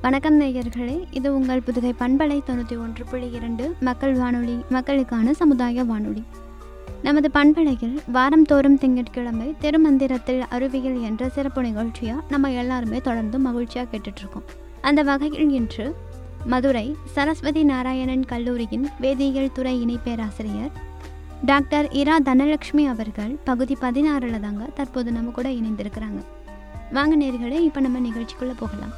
வணக்கம் நேயர்களே இது உங்கள் புதுகை பண்பலை தொண்ணூற்றி ஒன்று புள்ளி இரண்டு மக்கள் வானொலி மக்களுக்கான சமுதாய வானொலி நமது பண்பலையில் வாரந்தோறும் திங்கட்கிழமை திருமந்திரத்தில் அறிவியல் என்ற சிறப்பு நிகழ்ச்சியாக நம்ம எல்லாருமே தொடர்ந்து மகிழ்ச்சியாக கேட்டுட்ருக்கோம் அந்த வகையில் இன்று மதுரை சரஸ்வதி நாராயணன் கல்லூரியின் வேதியியல் துறை இணை பேராசிரியர் டாக்டர் இரா தனலட்சுமி அவர்கள் பகுதி பதினாறில் தாங்க தற்போது நம்ம கூட இணைந்திருக்கிறாங்க வாங்க நேர்களே இப்போ நம்ம நிகழ்ச்சிக்குள்ளே போகலாம்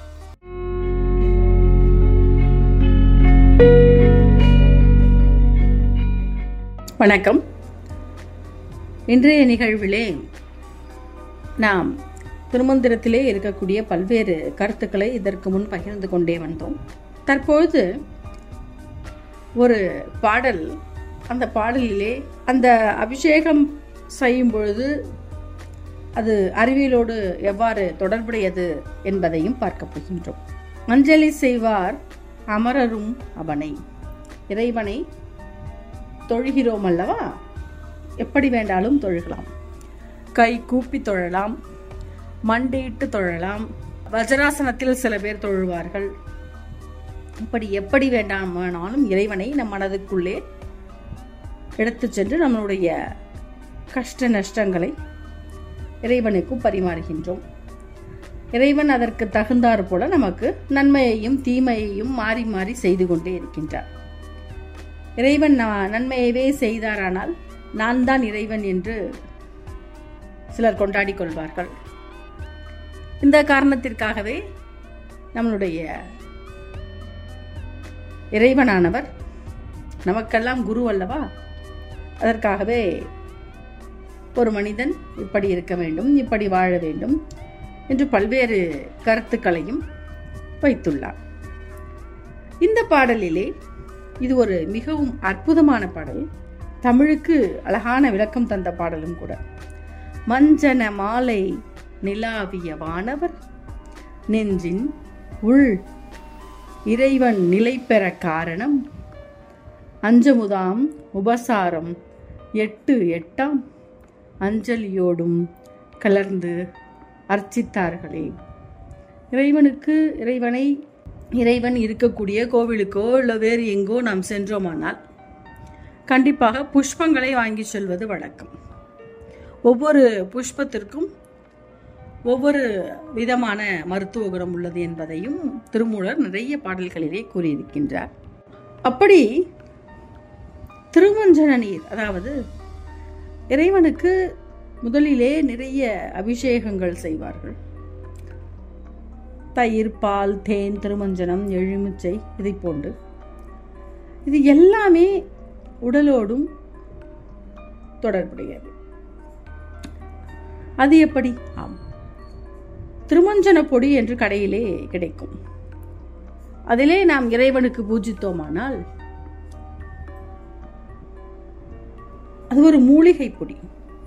வணக்கம் இன்றைய நிகழ்விலே நாம் திருமந்திரத்திலே இருக்கக்கூடிய பல்வேறு கருத்துக்களை இதற்கு முன் பகிர்ந்து கொண்டே வந்தோம் தற்பொழுது ஒரு பாடல் அந்த பாடலிலே அந்த அபிஷேகம் செய்யும் பொழுது அது அறிவியலோடு எவ்வாறு தொடர்புடையது என்பதையும் பார்க்க போகின்றோம் அஞ்சலி செய்வார் அமரரும் அவனை இறைவனை தொழுகிறோம் அல்லவா எப்படி வேண்டாலும் தொழுகலாம் கை கூப்பி தொழலாம் மண்டியிட்டு தொழலாம் வஜராசனத்தில் சில பேர் தொழுவார்கள் இப்படி எப்படி வேண்டாமானாலும் இறைவனை நம் மனதுக்குள்ளே எடுத்து சென்று நம்மளுடைய கஷ்ட நஷ்டங்களை இறைவனுக்கும் பரிமாறுகின்றோம் இறைவன் அதற்கு தகுந்தாற் போல நமக்கு நன்மையையும் தீமையையும் மாறி மாறி செய்து கொண்டே இருக்கின்றார் இறைவன் ந- நன்மையவே செய்தாரானால் நான் தான் இறைவன் என்று சிலர் கொண்டாடிக் கொள்வார்கள் இந்த காரணத்திற்காகவே நம்மளுடைய இறைவனானவர் நமக்கெல்லாம் குரு அல்லவா அதற்காகவே ஒரு மனிதன் இப்படி இருக்க வேண்டும் இப்படி வாழ வேண்டும் என்று பல்வேறு கருத்துக்களையும் வைத்துள்ளார் இந்த பாடலிலே இது ஒரு மிகவும் அற்புதமான பாடல் தமிழுக்கு அழகான விளக்கம் தந்த பாடலும் கூட மஞ்சன மாலை நிலாவிய வானவர் நெஞ்சின் உள் இறைவன் நிலை பெற காரணம் அஞ்சமுதாம் உபசாரம் எட்டு எட்டாம் அஞ்சலியோடும் கலர்ந்து அர்ச்சித்தார்களே இறைவனுக்கு இறைவனை இறைவன் இருக்கக்கூடிய கோவிலுக்கோ இல்லை வேறு எங்கோ நாம் சென்றோமானால் கண்டிப்பாக புஷ்பங்களை வாங்கி செல்வது வழக்கம் ஒவ்வொரு புஷ்பத்திற்கும் ஒவ்வொரு விதமான மருத்துவ குணம் உள்ளது என்பதையும் திருமூலர் நிறைய பாடல்களிலே கூறியிருக்கின்றார் அப்படி திருமஞ்சன நீர் அதாவது இறைவனுக்கு முதலிலே நிறைய அபிஷேகங்கள் செய்வார்கள் தயிர் பால் தேன் திருமஞ்சனம் எலுமிச்சை இதை போன்று இது எல்லாமே உடலோடும் தொடர்புடையது அது எப்படி ஆம் திருமஞ்சன பொடி என்று கடையிலே கிடைக்கும் அதிலே நாம் இறைவனுக்கு பூஜித்தோமானால் அது ஒரு மூலிகை பொடி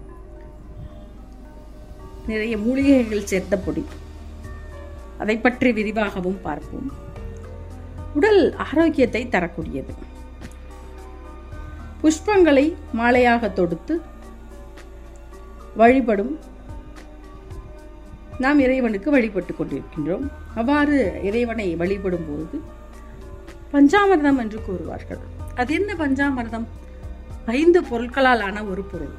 நிறைய மூலிகைகள் சேர்த்த பொடி அதை பற்றி விரிவாகவும் பார்ப்போம் உடல் ஆரோக்கியத்தை தரக்கூடியது புஷ்பங்களை மாலையாக தொடுத்து வழிபடும் நாம் இறைவனுக்கு வழிபட்டு கொண்டிருக்கின்றோம் அவ்வாறு இறைவனை வழிபடும் போது பஞ்சாமிர்தம் என்று கூறுவார்கள் அது என்ன பஞ்சாமிர்தம் ஐந்து பொருட்களால் ஆன ஒரு பொருள்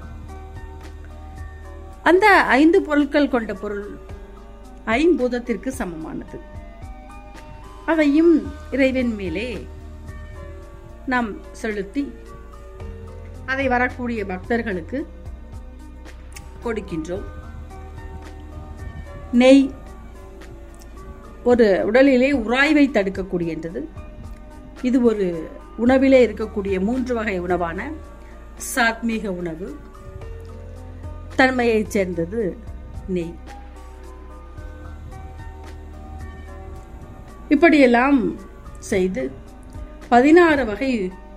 அந்த ஐந்து பொருட்கள் கொண்ட பொருள் ஐம்பூதத்திற்கு சமமானது அதையும் இறைவன் மேலே நாம் செலுத்தி அதை வரக்கூடிய பக்தர்களுக்கு கொடுக்கின்றோம் நெய் ஒரு உடலிலே உராய்வை தடுக்கக்கூடியது இது ஒரு உணவிலே இருக்கக்கூடிய மூன்று வகை உணவான சாத்மீக உணவு தன்மையைச் சேர்ந்தது நெய் இப்படியெல்லாம் செய்து பதினாறு வகை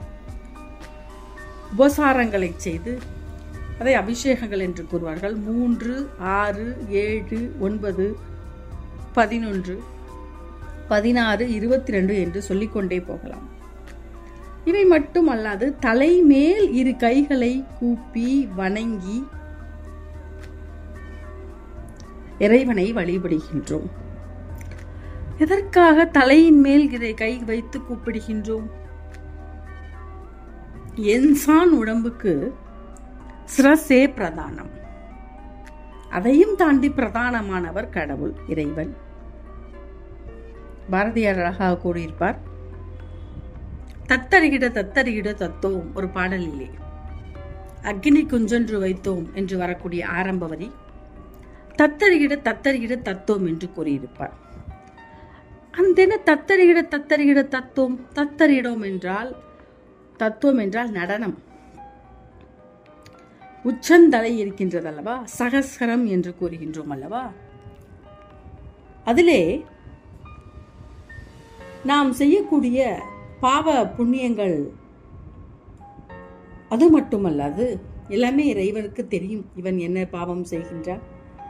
உபசாரங்களை செய்து அதை அபிஷேகங்கள் என்று கூறுவார்கள் மூன்று ஆறு ஏழு ஒன்பது பதினொன்று பதினாறு இருபத்தி ரெண்டு என்று சொல்லிக்கொண்டே போகலாம் இவை மட்டும் அல்லாது தலைமேல் இரு கைகளை கூப்பி வணங்கி இறைவனை வழிபடுகின்றோம் எதற்காக தலையின் மேல் இதை கை வைத்து கூப்பிடுகின்றோம் என்சான் உடம்புக்கு சிரசே பிரதானம் அதையும் தாண்டி பிரதானமானவர் கடவுள் இறைவன் பாரதியார் அழகாக கூறியிருப்பார் தத்தருகிட தத்தருகிட தத்தோம் ஒரு பாடலிலே அக்னி குஞ்சொன்று வைத்தோம் என்று வரக்கூடிய ஆரம்ப வரி தத்தருகிட தத்தருகிட தத்தோம் என்று கூறியிருப்பார் அந்த தத்தருகிட தத்தருகிட தத்தோம் தத்தரிடோம் என்றால் தத்துவம் என்றால் நடனம் உச்சந்தலை இருக்கின்றது அல்லவா சகஸ்கரம் என்று கூறுகின்றோம் அல்லவா அதிலே நாம் செய்யக்கூடிய பாவ புண்ணியங்கள் அது மட்டுமல்லாது எல்லாமே இறைவனுக்கு தெரியும் இவன் என்ன பாவம் செய்கின்றான்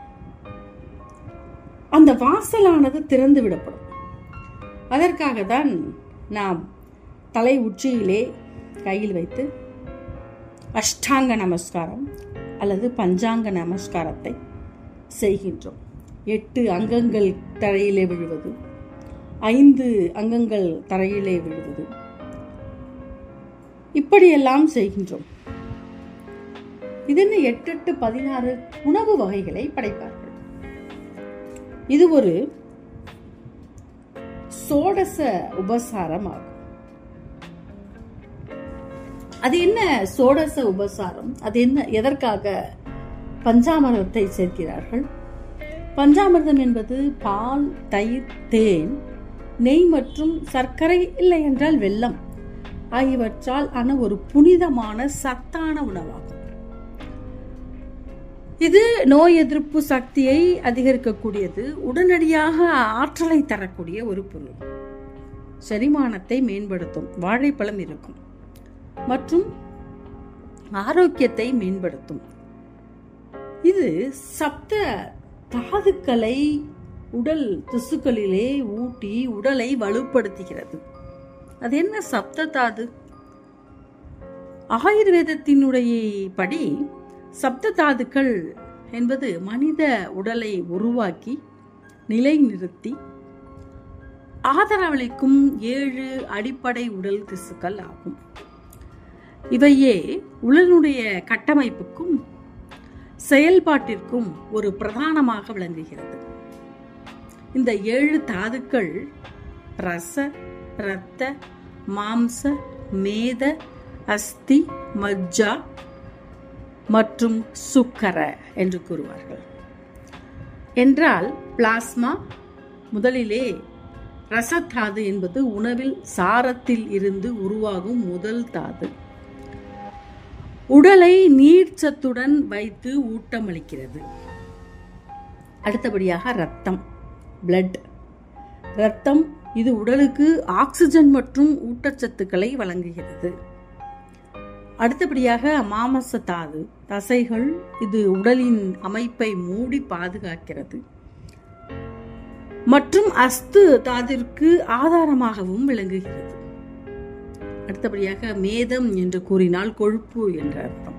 அந்த வாசலானது திறந்து விடப்படும் அதற்காக தான் நாம் தலை உச்சியிலே கையில் வைத்து அஷ்டாங்க நமஸ்காரம் அல்லது பஞ்சாங்க நமஸ்காரத்தை செய்கின்றோம் எட்டு அங்கங்கள் தரையிலே விழுவது ஐந்து அங்கங்கள் தரையிலே விழுவது இப்படியெல்லாம் செய்கின்றோம் இதென்ன எட்டு எட்டு பதினாறு உணவு வகைகளை படைப்பார்கள் இது ஒரு சோடச உபசாரம் ஆகும் அது என்ன சோடச உபசாரம் அது என்ன எதற்காக பஞ்சாமிரதத்தை சேர்க்கிறார்கள் பஞ்சாமிர்தம் என்பது பால் தயிர் தேன் நெய் மற்றும் சர்க்கரை இல்லை என்றால் வெல்லம் ஆகியவற்றால் ஆன ஒரு புனிதமான சத்தான உணவாகும் இது நோய் எதிர்ப்பு சக்தியை அதிகரிக்கக்கூடியது உடனடியாக ஆற்றலை தரக்கூடிய ஒரு பொருள் செரிமானத்தை மேம்படுத்தும் வாழைப்பழம் இருக்கும் மற்றும் ஆரோக்கியத்தை மேம்படுத்தும் இது சப்த தாதுக்களை உடல் திசுக்களிலே ஊட்டி உடலை வலுப்படுத்துகிறது அது என்ன சப்த தாது ஆயுர்வேதத்தினுடைய படி சப்த தாதுக்கள் என்பது மனித உடலை உருவாக்கி நிலைநிறுத்தி ஆதரவளிக்கும் ஏழு அடிப்படை உடல் திசுக்கள் ஆகும் இவையே உடலுடைய கட்டமைப்புக்கும் செயல்பாட்டிற்கும் ஒரு பிரதானமாக விளங்குகிறது இந்த ஏழு தாதுக்கள் ரச இரத்த மாம்ச மேத அஸ்தி மஜ்ஜா மற்றும் சுக்கர என்று கூறுவார்கள் என்றால் பிளாஸ்மா முதலிலே ரசத்தாது என்பது உணவில் சாரத்தில் இருந்து உருவாகும் முதல் தாது உடலை நீர்ச்சத்துடன் வைத்து ஊட்டமளிக்கிறது அடுத்தபடியாக ரத்தம் பிளட் ரத்தம் இது உடலுக்கு ஆக்சிஜன் மற்றும் ஊட்டச்சத்துக்களை வழங்குகிறது அடுத்தபடியாக மாமச தாது தசைகள் இது உடலின் அமைப்பை மூடி பாதுகாக்கிறது மற்றும் அஸ்து தாதிற்கு ஆதாரமாகவும் விளங்குகிறது அடுத்தபடியாக மேதம் என்று கூறினால் கொழுப்பு என்ற அர்த்தம்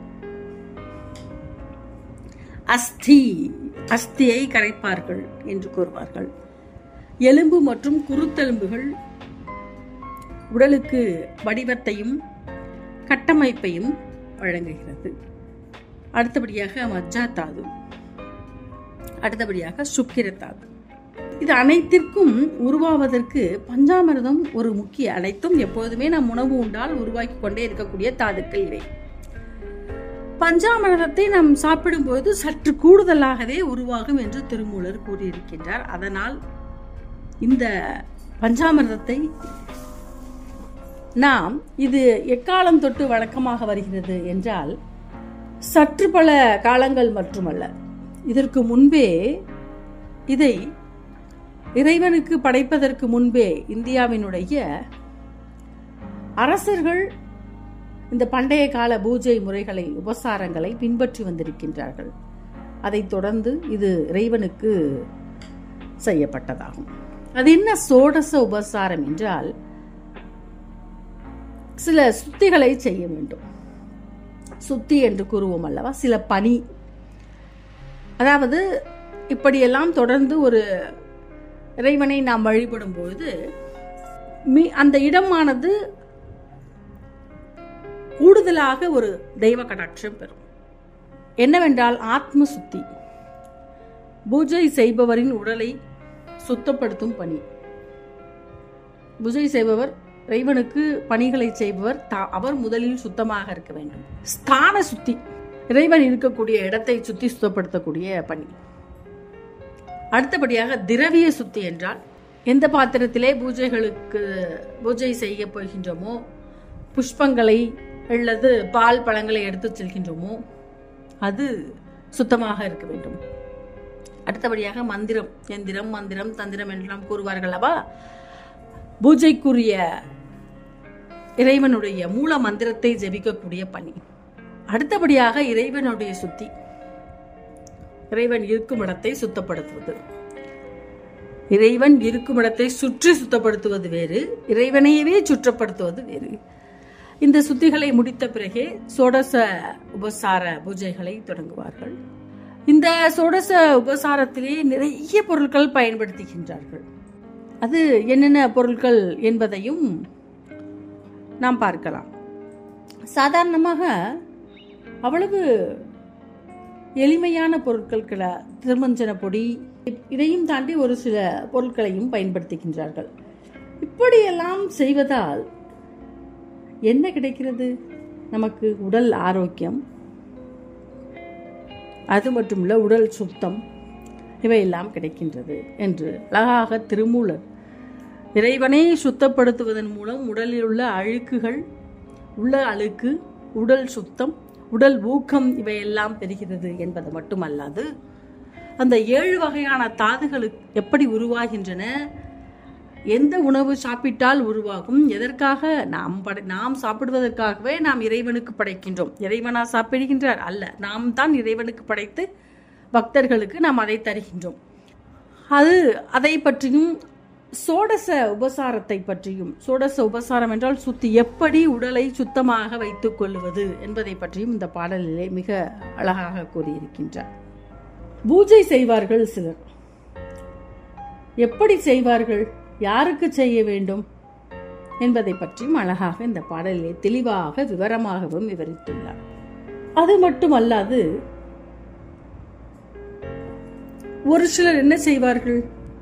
அஸ்தி அஸ்தியை கரைப்பார்கள் என்று கூறுவார்கள் எலும்பு மற்றும் குருத்தெலும்புகள் உடலுக்கு வடிவத்தையும் கட்டமைப்பையும் வழங்குகிறது அடுத்தபடியாக மஜ்ஜா தாது அடுத்தபடியாக சுக்கிர தாது இது அனைத்திற்கும் உருவாவதற்கு பஞ்சாமிரதம் ஒரு முக்கிய அனைத்தும் எப்போதுமே நாம் உணவு உண்டால் உருவாக்கி கொண்டே இருக்கக்கூடிய தாதுக்கள் இவை பஞ்சாமிரதத்தை நாம் சாப்பிடும்போது சற்று கூடுதலாகவே உருவாகும் என்று திருமூலர் கூறியிருக்கின்றார் அதனால் இந்த பஞ்சாமிரதத்தை நாம் இது எக்காலம் தொட்டு வழக்கமாக வருகிறது என்றால் சற்று பல காலங்கள் மட்டுமல்ல இதற்கு முன்பே இதை இறைவனுக்கு படைப்பதற்கு முன்பே இந்தியாவினுடைய அரசர்கள் இந்த பண்டைய கால பூஜை முறைகளை உபசாரங்களை பின்பற்றி வந்திருக்கின்றார்கள் அதைத் தொடர்ந்து இது இறைவனுக்கு செய்யப்பட்டதாகும் அது என்ன சோடச உபசாரம் என்றால் சில சுத்திகளை செய்ய வேண்டும் சுத்தி என்று கூறுவோம் அல்லவா சில பணி அதாவது இப்படியெல்லாம் தொடர்ந்து ஒரு இறைவனை நாம் வழிபடும் பொழுது மீ அந்த இடமானது கூடுதலாக ஒரு தெய்வ கடாட்சம் பெறும் என்னவென்றால் ஆத்ம சுத்தி பூஜை செய்பவரின் உடலை சுத்தப்படுத்தும் பணி பூஜை செய்பவர் இறைவனுக்கு பணிகளை செய்பவர் தா- அவர் முதலில் சுத்தமாக இருக்க வேண்டும் ஸ்தான சுத்தி இறைவன் இருக்கக்கூடிய இடத்தை சுத்தி சுத்தப்படுத்தக்கூடிய பணி அடுத்தபடியாக திரவிய சுத்தி என்றால் எந்த பாத்திரத்திலே பூஜைகளுக்கு பூஜை செய்ய போகின்றோமோ புஷ்பங்களை அல்லது பால் பழங்களை எடுத்து செல்கின்றோமோ அது சுத்தமாக இருக்க வேண்டும் அடுத்தபடியாக மந்திரம் எந்திரம் மந்திரம் தந்திரம் என்றெல்லாம் கூறுவார்கள் அல்லவா பூஜைக்குரிய இறைவனுடைய மூல மந்திரத்தை ஜெபிக்கக்கூடிய பணி அடுத்தபடியாக இறைவனுடைய சுத்தி இறைவன் இருக்கும் இடத்தை சுத்தப்படுத்துவது இறைவன் இருக்கும் இடத்தை சுற்றி சுத்தப்படுத்துவது வேறு இறைவனையவே சுற்றப்படுத்துவது வேறு இந்த சுத்திகளை முடித்த பிறகே சோடச உபசார பூஜைகளை தொடங்குவார்கள் இந்த சோடச உபசாரத்திலே நிறைய பொருட்கள் பயன்படுத்துகின்றார்கள் அது என்னென்ன பொருட்கள் என்பதையும் நாம் பார்க்கலாம் சாதாரணமாக அவ்வளவு எளிமையான பொருட்கள் கிள திருமஞ்சன பொடி இதையும் தாண்டி ஒரு சில பொருட்களையும் பயன்படுத்துகின்றார்கள் இப்படியெல்லாம் செய்வதால் என்ன கிடைக்கிறது நமக்கு உடல் ஆரோக்கியம் அது மட்டுமல்ல உடல் சுத்தம் இவையெல்லாம் கிடைக்கின்றது என்று அழகாக திருமூலர் இறைவனை சுத்தப்படுத்துவதன் மூலம் உடலில் உள்ள அழுக்குகள் உள்ள அழுக்கு உடல் சுத்தம் உடல் ஊக்கம் இவையெல்லாம் பெறுகிறது என்பது மட்டுமல்லாது அந்த ஏழு வகையான தாதுகள் எப்படி உருவாகின்றன எந்த உணவு சாப்பிட்டால் உருவாகும் எதற்காக நாம் படை நாம் சாப்பிடுவதற்காகவே நாம் இறைவனுக்கு படைக்கின்றோம் இறைவனா சாப்பிடுகின்றார் அல்ல நாம் தான் இறைவனுக்கு படைத்து பக்தர்களுக்கு நாம் அதை தருகின்றோம் அது அதை பற்றியும் சோடச உபசாரத்தை பற்றியும் சோடச உபசாரம் என்றால் சுத்தி எப்படி உடலை சுத்தமாக வைத்துக் கொள்வது என்பதை பற்றியும் இந்த பாடலிலே மிக அழகாக கூறியிருக்கின்றார் பூஜை செய்வார்கள் சிலர் எப்படி செய்வார்கள் யாருக்கு செய்ய வேண்டும் என்பதை பற்றியும் அழகாக இந்த பாடலிலே தெளிவாக விவரமாகவும் விவரித்துள்ளார் அது மட்டுமல்லாது ஒரு சிலர் என்ன செய்வார்கள்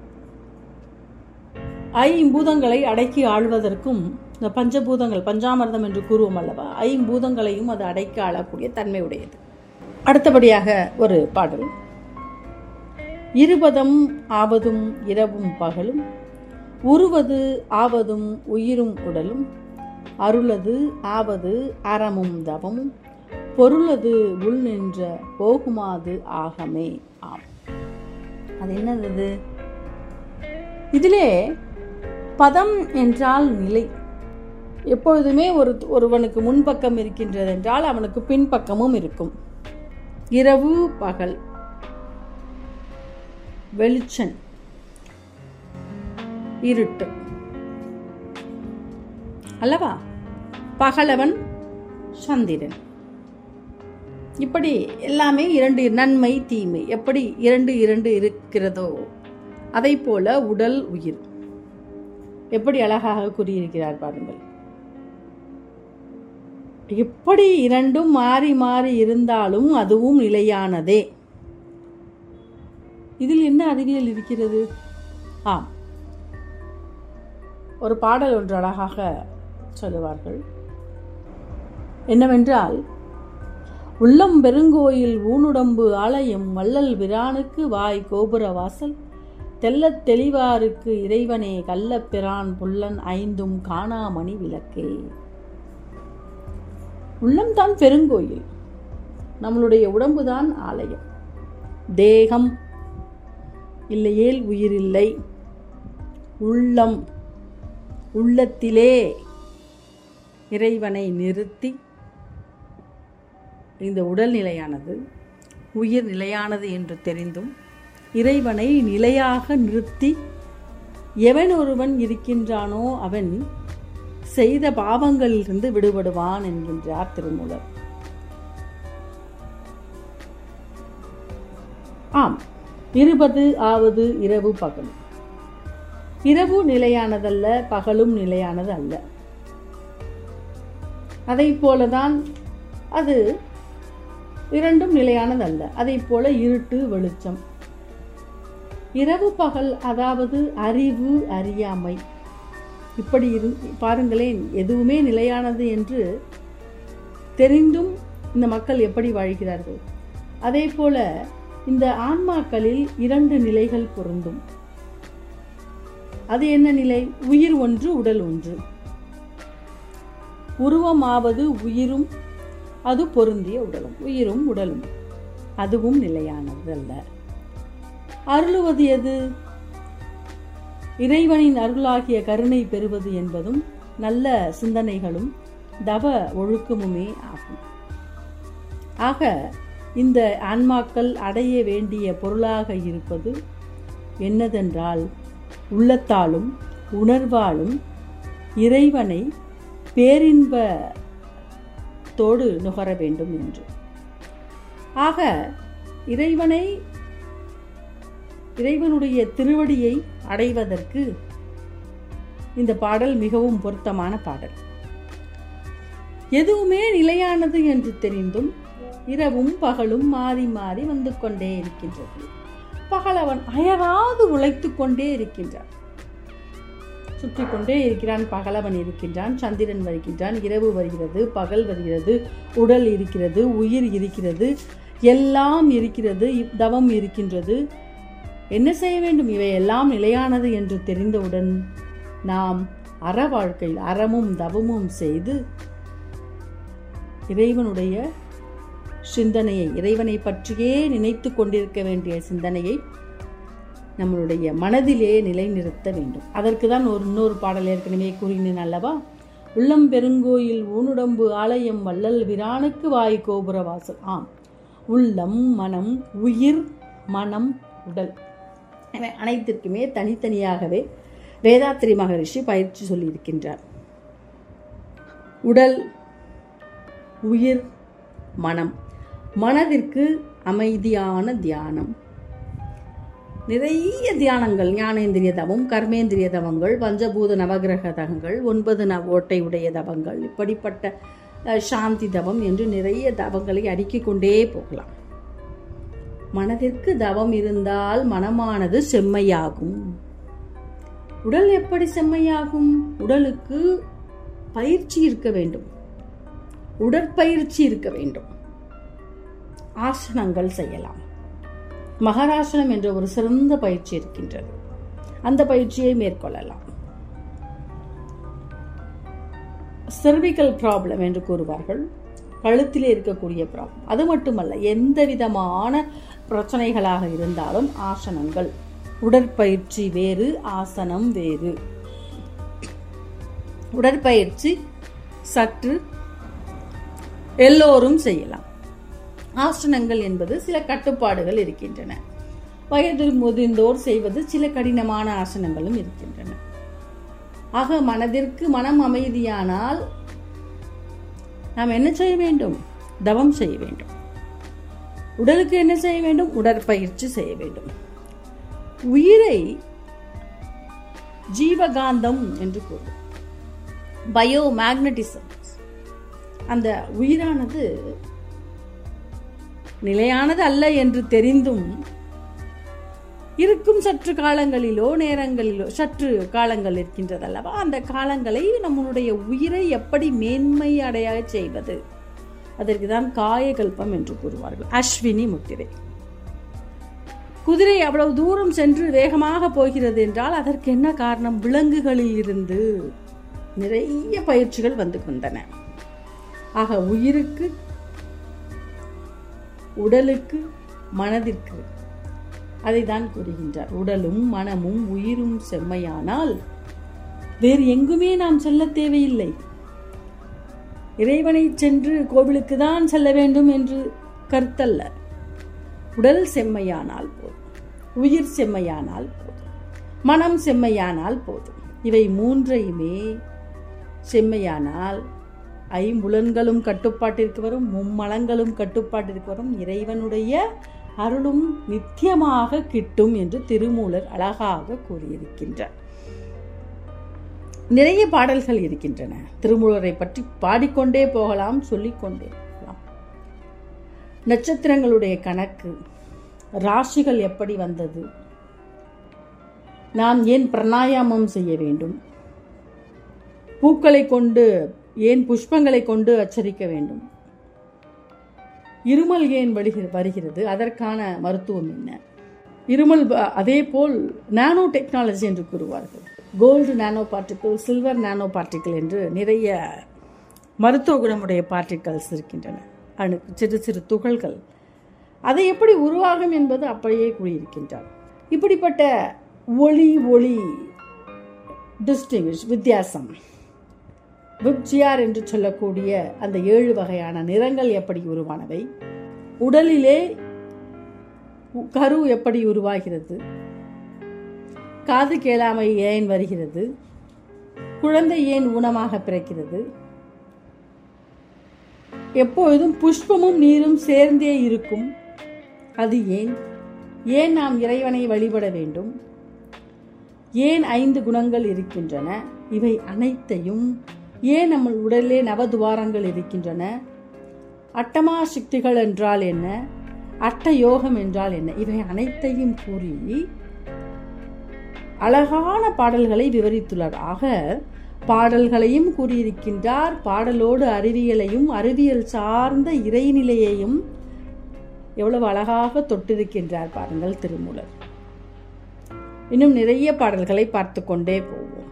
ஐம்பூதங்களை அடக்கி ஆள்வதற்கும் இந்த பஞ்சபூதங்கள் பஞ்சாமிர்தம் என்று கூறுவோம் அல்லவா ஐம்பூதங்களையும் அது அடக்கி ஆளக்கூடிய தன்மை உடையது அடுத்தபடியாக ஒரு பாடல் இருபதம் ஆவதும் இரவும் பகலும் உருவது ஆவதும் உயிரும் உடலும் அருளது ஆவது அறமும் தவமும் பொருளது உள் நின்ற போகுமாது ஆகமே ஆம் அது என்னது இது? இதிலே பதம் என்றால் நிலை எப்பொழுதுமே ஒரு ஒருவனுக்கு முன்பக்கம் இருக்கின்றது என்றால் அவனுக்கு பின்பக்கமும் இருக்கும் இரவு பகல் வெளிச்சம் இருட்டு அல்லவா பகலவன் சந்திரன் இப்படி எல்லாமே இரண்டு நன்மை தீமை எப்படி இரண்டு இரண்டு இருக்கிறதோ அதை போல உடல் உயிர் எப்படி அழகாக கூறியிருக்கிறார் பாருங்கள் எப்படி இரண்டும் மாறி மாறி இருந்தாலும் அதுவும் நிலையானதே இதில் என்ன அறிவியல் இருக்கிறது ஆம் ஒரு பாடல் ஒன்று அழகாக சொல்லுவார்கள் என்னவென்றால் உள்ளம் பெருங்கோயில் ஊனுடம்பு ஆலயம் வள்ளல் பிரானுக்கு வாய் கோபுர வாசல் தெள்ளத் தெளிவாருக்கு இறைவனே கள்ளப்பிரான் புல்லன் ஐந்தும் காணாமணி விளக்கே உள்ளம்தான் பெருங்கோயில் நம்மளுடைய உடம்புதான் ஆலயம் தேகம் இல்லையேல் உயிரில்லை உள்ளம் உள்ளத்திலே இறைவனை நிறுத்தி இந்த உடல் நிலையானது உயிர் நிலையானது என்று தெரிந்தும் இறைவனை நிலையாக நிறுத்தி எவன் ஒருவன் இருக்கின்றானோ அவன் செய்த பாவங்களிலிருந்து விடுபடுவான் என்கின்றார் திருமூலர் ஆம் இருபது ஆவது இரவு பகல் இரவு நிலையானதல்ல பகலும் நிலையானது அல்ல அதை போலதான் அது இரண்டும் நிலையானதல்ல அதை போல இருட்டு வெளிச்சம் இரவு பகல் அதாவது அறிவு அறியாமை இப்படி இரு பாருங்களேன் எதுவுமே நிலையானது என்று தெரிந்தும் இந்த மக்கள் எப்படி வாழ்கிறார்கள் அதே போல இந்த ஆன்மாக்களில் இரண்டு நிலைகள் பொருந்தும் அது என்ன நிலை உயிர் ஒன்று உடல் ஒன்று உருவமாவது உயிரும் அது பொருந்திய உடலும் உயிரும் உடலும் அதுவும் நிலையானது அல்ல அருளுவது எது இறைவனின் அருளாகிய கருணை பெறுவது என்பதும் நல்ல சிந்தனைகளும் தவ ஒழுக்கமுமே ஆகும் ஆக இந்த ஆன்மாக்கள் அடைய வேண்டிய பொருளாக இருப்பது என்னதென்றால் உள்ளத்தாலும் உணர்வாலும் இறைவனை பேரின்பத்தோடு நுகர வேண்டும் என்று ஆக இறைவனை இறைவனுடைய திருவடியை அடைவதற்கு இந்த பாடல் மிகவும் பொருத்தமான பாடல் எதுவுமே நிலையானது என்று தெரிந்தும் இரவும் பகலும் மாறி மாறி வந்து கொண்டே இருக்கின்றது பகலவன் அயராது உழைத்து கொண்டே இருக்கின்றான் சுற்றி கொண்டே இருக்கிறான் பகலவன் இருக்கின்றான் சந்திரன் வருகின்றான் இரவு வருகிறது பகல் வருகிறது உடல் இருக்கிறது உயிர் இருக்கிறது எல்லாம் இருக்கிறது தவம் இருக்கின்றது என்ன செய்ய வேண்டும் இவை எல்லாம் நிலையானது என்று தெரிந்தவுடன் நாம் அற வாழ்க்கையில் அறமும் தவமும் செய்து இறைவனுடைய சிந்தனையை இறைவனை பற்றியே நினைத்து கொண்டிருக்க வேண்டிய சிந்தனையை நம்மளுடைய மனதிலே நிலைநிறுத்த வேண்டும் அதற்கு தான் ஒரு இன்னொரு பாடல் ஏற்கனவே கூறினேன் அல்லவா உள்ளம் பெருங்கோயில் ஊனுடம்பு ஆலயம் வள்ளல் விரானுக்கு வாய் கோபுர வாசல் ஆம் உள்ளம் மனம் உயிர் மனம் உடல் இவை அனைத்திற்குமே தனித்தனியாகவே வேதாத்திரி மகரிஷி பயிற்சி சொல்லியிருக்கின்றார் உடல் உயிர் மனம் மனதிற்கு அமைதியான தியானம் நிறைய தியானங்கள் ஞானேந்திரிய தவம் கர்மேந்திரிய தவங்கள் பஞ்சபூத நவகிரக தவங்கள் ஒன்பது நவ ஓட்டை உடைய தவங்கள் இப்படிப்பட்ட அஹ், சாந்தி தவம் என்று நிறைய தவங்களை அடுக்கிக் கொண்டே போகலாம் மனதிற்கு தவம் இருந்தால் மனமானது செம்மையாகும் உடல் எப்படி செம்மையாகும் உடலுக்கு பயிற்சி இருக்க வேண்டும் உடற்பயிற்சி இருக்க வேண்டும் ஆசனங்கள் செய்யலாம் மகராசனம் என்ற ஒரு சிறந்த பயிற்சி இருக்கின்றது அந்த பயிற்சியை மேற்கொள்ளலாம் செர்விக்கல் ப்ராப்ளம் என்று கூறுவார்கள் கழுத்திலே இருக்கக்கூடிய ப்ராப்ளம் அது மட்டுமல்ல எந்த விதமான பிரச்சனைகளாக இருந்தாலும் ஆசனங்கள் உடற்பயிற்சி வேறு ஆசனம் வேறு உடற்பயிற்சி சற்று எல்லோரும் செய்யலாம் ஆசனங்கள் என்பது சில கட்டுப்பாடுகள் இருக்கின்றன வயது முதிர்ந்தோர் செய்வது சில கடினமான ஆசனங்களும் இருக்கின்றன ஆக மனதிற்கு மனம் அமைதியானால் நாம் என்ன செய்ய வேண்டும் தவம் செய்ய வேண்டும் உடலுக்கு என்ன செய்ய வேண்டும் உடற்பயிற்சி செய்ய வேண்டும் உயிரை ஜீவகாந்தம் என்று கூறுவோம் பயோ மேக்னட்டிசம் அந்த உயிரானது நிலையானது அல்ல என்று தெரிந்தும் இருக்கும் சற்று காலங்களிலோ நேரங்களிலோ சற்று காலங்கள் இருக்கின்றது அல்லவா அந்த காலங்களை நம்மளுடைய உயிரை எப்படி மேன்மை அடைய செய்வது அதற்கு தான் காயகல்பம் என்று கூறுவார்கள் அஸ்வினி முத்திரை குதிரை அவ்வளவு தூரம் சென்று வேகமாக போகிறது என்றால் அதற்கு என்ன காரணம் விலங்குகளில் இருந்து நிறைய பயிற்சிகள் வந்து கொண்டன ஆக உயிருக்கு உடலுக்கு மனதிற்கு அதை தான் கூறுகின்றார் உடலும் மனமும் உயிரும் செம்மையானால் வேறு எங்குமே நாம் செல்ல தேவையில்லை இறைவனை சென்று கோவிலுக்கு தான் செல்ல வேண்டும் என்று கருத்தல்ல உடல் செம்மையானால் போதும் உயிர் செம்மையானால் போதும் மனம் செம்மையானால் போதும் இவை மூன்றையுமே செம்மையானால் ஐம்புலன்களும் கட்டுப்பாட்டிற்கு வரும் மும்மலங்களும் கட்டுப்பாட்டிற்கு வரும் இறைவனுடைய அருளும் நித்தியமாக கிட்டும் என்று திருமூலர் அழகாக கூறியிருக்கின்றார் நிறைய பாடல்கள் இருக்கின்றன திருமூலரை பற்றி பாடிக்கொண்டே போகலாம் சொல்லிக்கொண்டே போகலாம் நட்சத்திரங்களுடைய கணக்கு ராசிகள் எப்படி வந்தது நாம் ஏன் பிராணாயாமம் செய்ய வேண்டும் பூக்களை கொண்டு ஏன் புஷ்பங்களை கொண்டு அச்சரிக்க வேண்டும் இருமல் ஏன் வருகிற வருகிறது அதற்கான மருத்துவம் என்ன இருமல் ப- அதே போல் நானோ டெக்னாலஜி என்று கூறுவார்கள் gold nanoparticle silver nanoparticle என்று நிறைய மருத்துவ குணமுடைய பார்ட்டிகல்ஸ் இருக்கின்றன அணு சிறு சிறு துகள்கள் அதை எப்படி உருவாகும் என்பது அப்படியே கூறியிருக்கின்றார் இப்படிப்பட்ட ஒளி ஒளி டிஸ்டிங்விஷ் வித்தியாசம் விப்ஜியார் என்று சொல்லக்கூடிய அந்த ஏழு வகையான நிறங்கள் எப்படி உருவானவை உடலிலே உ- கரு எப்படி உருவாகிறது காது கேளாமை ஏன் வருகிறது குழந்தை ஏன் ஊனமாக பிறக்கிறது எப்பொழுதும் புஷ்பமும் நீரும் சேர்ந்தே இருக்கும் அது ஏன் ஏன் நாம் இறைவனை வழிபட வேண்டும் ஏன் ஐந்து குணங்கள் இருக்கின்றன இவை அனைத்தையும் ஏன் நம்ம உடலிலே நவதுவாரங்கள் இருக்கின்றன அட்டமா சக்திகள் என்றால் என்ன அட்ட யோகம் என்றால் என்ன இவை அனைத்தையும் கூறி அழகான பாடல்களை விவரித்துள்ளார் ஆக பாடல்களையும் கூறியிருக்கின்றார் பாடலோடு அறிவியலையும் அறிவியல் சார்ந்த இறைநிலையையும் எவ்வளவு அழகாக தொட்டிருக்கின்றார் பாருங்கள் திருமூலர் இன்னும் நிறைய பாடல்களை பார்த்து கொண்டே போவோம்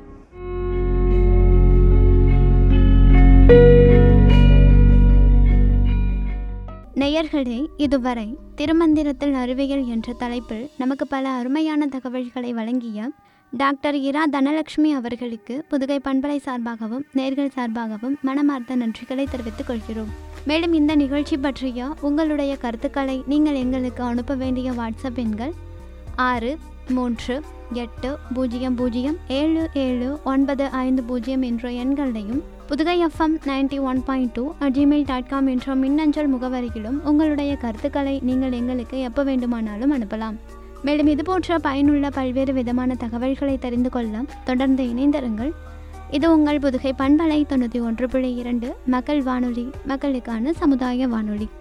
நேயர்களே இதுவரை திருமந்திரத்தில் அறிவியல் என்ற தலைப்பில் நமக்கு பல அருமையான தகவல்களை வழங்கிய டாக்டர் இரா தனலட்சுமி அவர்களுக்கு புதுகை பண்பலை சார்பாகவும் நேர்கள் சார்பாகவும் மனமார்ந்த நன்றிகளை தெரிவித்துக் கொள்கிறோம் மேலும் இந்த நிகழ்ச்சி பற்றிய உங்களுடைய கருத்துக்களை நீங்கள் எங்களுக்கு அனுப்ப வேண்டிய வாட்ஸ்அப் எண்கள் ஆறு மூன்று எட்டு பூஜ்ஜியம் பூஜ்ஜியம் ஏழு ஏழு ஒன்பது ஐந்து பூஜ்ஜியம் என்ற எண்களையும் Pudugai FM ninety one point two Gmail dot com என்ற மின்னஞ்சல் முகவரியிலும் உங்களுடைய கருத்துக்களை நீங்கள் எங்களுக்கு எப்போ வேண்டுமானாலும் அனுப்பலாம் மேலும் இது போன்ற பயனுள்ள பல்வேறு விதமான தகவல்களை தெரிந்து கொள்ள தொடர்ந்து இணைந்திருங்கள் இது உங்கள் புதுகை பண்பலை தொண்ணூற்றி ஒன்று புள்ளி இரண்டு மக்கள் வானொலி மக்களுக்கான சமுதாய வானொலி